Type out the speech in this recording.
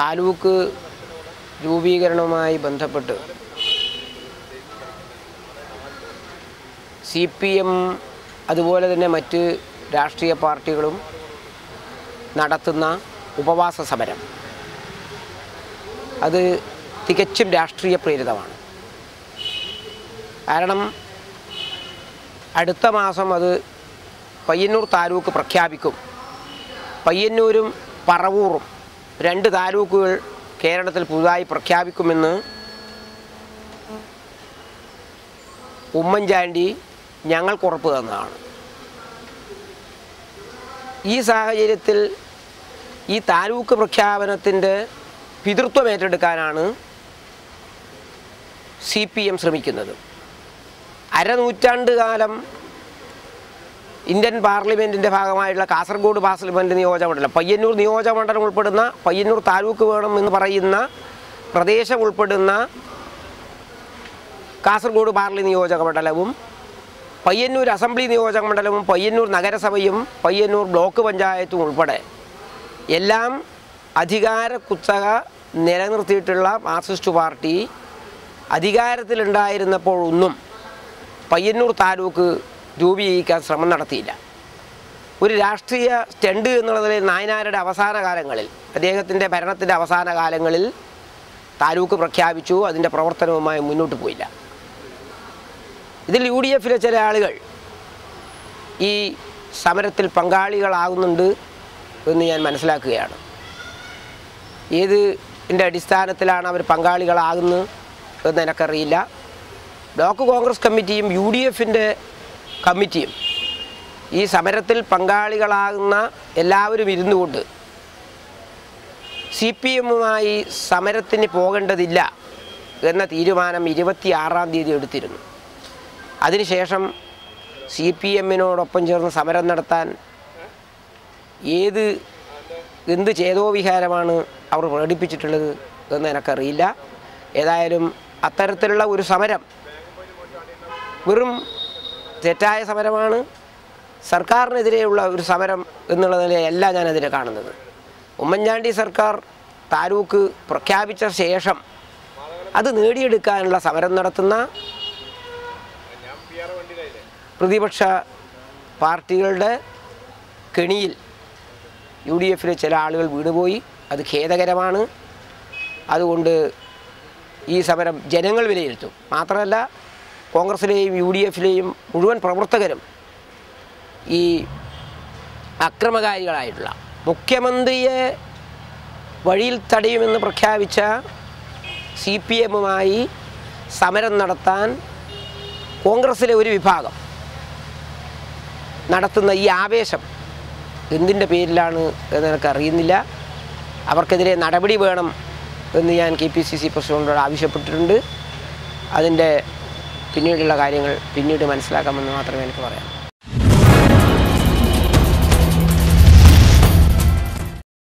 താലൂക്ക് രൂപീകരണവുമായി ബന്ധപ്പെട്ട് C P M അതുപോലെ തന്നെ മറ്റ് രാഷ്ട്രീയ പാർട്ടികളും നടത്തുന്ന ഉപവാസ സമരം അത് തികച്ചും രാഷ്ട്രീയ പ്രേരിതമാണ് കാരണം അടുത്ത മാസം അത് പയ്യന്നൂർ താലൂക്ക് പ്രഖ്യാപിക്കും പയ്യന്നൂരും പറവൂറും രണ്ട് താലൂക്കുകൾ കേരളത്തിൽ പുതുതായി പ്രഖ്യാപിക്കുമെന്ന് ഉമ്മൻചാണ്ടി ഞങ്ങൾക്ക് ഉറപ്പ് തന്നതാണ് ഈ സാഹചര്യത്തിൽ ഈ താലൂക്ക് പ്രഖ്യാപനത്തിൻ്റെ പിതൃത്വം ഏറ്റെടുക്കാനാണ് സി പി എം ശ്രമിക്കുന്നത് അരനൂറ്റാണ്ട് കാലം ഇന്ത്യൻ പാർലമെൻറ്റിൻ്റെ ഭാഗമായിട്ടുള്ള കാസർഗോഡ് പാർലമെൻറ്റ് നിയോജകമണ്ഡലം പയ്യന്നൂർ നിയോജകമണ്ഡലം ഉൾപ്പെടുന്ന പയ്യന്നൂർ താലൂക്ക് വേണം എന്ന് പറയുന്ന പ്രദേശം ഉൾപ്പെടുന്ന കാസർഗോഡ് പാർലി നിയോജക മണ്ഡലവും പയ്യന്നൂർ അസംബ്ലി നിയോജക മണ്ഡലവും പയ്യന്നൂർ നഗരസഭയും പയ്യന്നൂർ ബ്ലോക്ക് പഞ്ചായത്തും ഉൾപ്പെടെ എല്ലാം അധികാര കുത്തക നിലനിർത്തിയിട്ടുള്ള മാർക്സിസ്റ്റ് പാർട്ടി അധികാരത്തിലുണ്ടായിരുന്നപ്പോഴൊന്നും പയ്യന്നൂർ താലൂക്ക് രൂപീകരിക്കാൻ ശ്രമം നടത്തിയില്ല ഒരു രാഷ്ട്രീയ സ്റ്റണ്ട് എന്നുള്ള നിലയിൽ നായനാരുടെ അവസാന കാലങ്ങളിൽ അദ്ദേഹത്തിൻ്റെ ഭരണത്തിൻ്റെ അവസാന കാലങ്ങളിൽ താലൂക്ക് പ്രഖ്യാപിച്ചു അതിൻ്റെ പ്രവർത്തനവുമായി മുന്നോട്ട് പോയില്ല ഇതിൽ യു ഡി എഫിലെ ചില ആളുകൾ ഈ സമരത്തിൽ പങ്കാളികളാകുന്നുണ്ട് എന്ന് ഞാൻ മനസ്സിലാക്കുകയാണ് ഏത് ഇതിൻ്റെ അടിസ്ഥാനത്തിലാണ് അവർ പങ്കാളികളാകുന്നത് എന്ന് എനിക്കറിയില്ല ബ്ലോക്ക് കോൺഗ്രസ് കമ്മിറ്റിയും യു ഡി എഫിൻ്റെ കമ്മിറ്റിയും ഈ സമരത്തിൽ പങ്കാളികളാകുന്ന എല്ലാവരും ഇരുന്നു കൊണ്ട് സി പി എമ്മുമായി സമരത്തിന് പോകേണ്ടതില്ല എന്ന തീരുമാനം ഇരുപത്തിയാറാം തീയതി എടുത്തിരുന്നു അതിനുശേഷം സി പി എമ്മിനോടൊപ്പം ചേർന്ന് സമരം നടത്താൻ ഏത് എന്ത് ചേതോവിഹാരമാണ് അവർ പ്രകടിപ്പിച്ചിട്ടുള്ളത് എന്ന് എനിക്കറിയില്ല ഏതായാലും അത്തരത്തിലുള്ള ഒരു സമരം വെറും തെറ്റായ സമരമാണ് സർക്കാരിനെതിരെയുള്ള ഒരു സമരം എന്നുള്ള നിലയല്ല ഞാനതിനെ കാണുന്നത് ഉമ്മൻചാണ്ടി സർക്കാർ താലൂക്ക് പ്രഖ്യാപിച്ച ശേഷം അത് നേടിയെടുക്കാനുള്ള സമരം നടത്തുന്ന പ്രതിപക്ഷ പാർട്ടികളുടെ കെണിയിൽ യു ഡി എഫിലെ ചില ആളുകൾ വീണുപോയി അത് ഖേദകരമാണ് അതുകൊണ്ട് ഈ സമരം ജനങ്ങൾ വിലയിരുത്തും മാത്രമല്ല കോൺഗ്രസിലെയും യു ഡി എഫിലെയും മുഴുവൻ പ്രവർത്തകരും ഈ അക്രമകാരികളായിട്ടുള്ള മുഖ്യമന്ത്രിയെ വഴിയിൽ തടയുമെന്ന് പ്രഖ്യാപിച്ച സി പി എമ്മുമായി സമരം നടത്താൻ കോൺഗ്രസിലെ ഒരു വിഭാഗം നടത്തുന്ന ഈ ആവേശം എന്തിൻ്റെ പേരിലാണ് എന്ന് എനിക്ക് അറിയുന്നില്ല അവർക്കെതിരെ നടപടി വേണം എന്ന് ഞാൻ കെ പി സി സി പ്രസിഡന്റിനോട് ആവശ്യപ്പെട്ടിട്ടുണ്ട് അതിൻ്റെ പിന്നീടുള്ള കാര്യങ്ങൾ പിന്നീട് മനസ്സിലാക്കാമെന്ന് മാത്രമേ എനിക്ക് പറയാം